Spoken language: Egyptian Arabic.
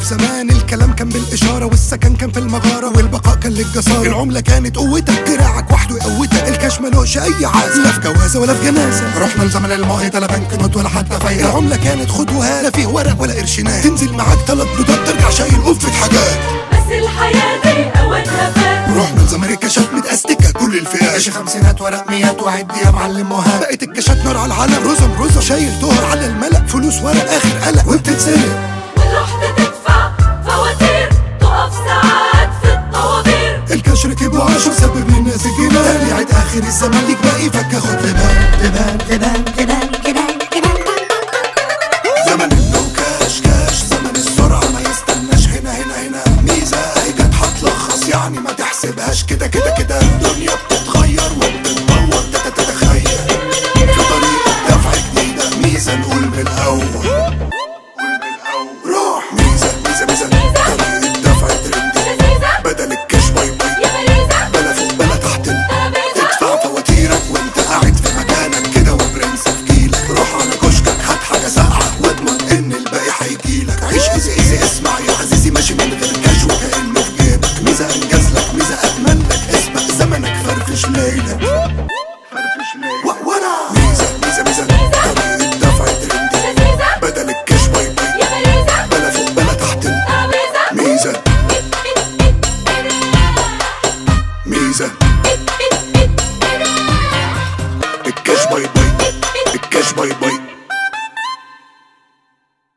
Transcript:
زمان الكلام كان بالاشاره والسكن كان في المغاره والبقاء كان للجساره العمله كانت قوتك دراعك وحده يقوتك الكاش ملوش اي عازه لا في جوازه ولا في جنازه رحنا لزمن الماضي لا بنك نوت ولا حتى فايده العمله كانت خد وهات لا فيه ورق ولا قرشينات تنزل معاك تلات بيضات ترجع شايل قفه حاجات بس الحياة دي أوقاتها فات رحنا لزمن الكاشات متأستكة كل الفئات عيش خمسينات ورق ميات وعد يا معلم وهات بقت الكاشات نار على العالم رزم رزم شايل طهر على الملأ فلوس ورق آخر قلق وبتتسرق ورحت تدفع فواتير تقف ساعات في الطوابير الكاش ركب وعاش وسبب للناس الجنان تاني عيد اخر الزمن ليك باقي فك خد لبان لبان لبان لبان لبان لبان زمن النو كاش كاش زمن السرعة ما يستناش هنا هنا هنا ميزة هي جت هتلخص يعني ما تحسبهاش كده كده كده الدنيا بتتغير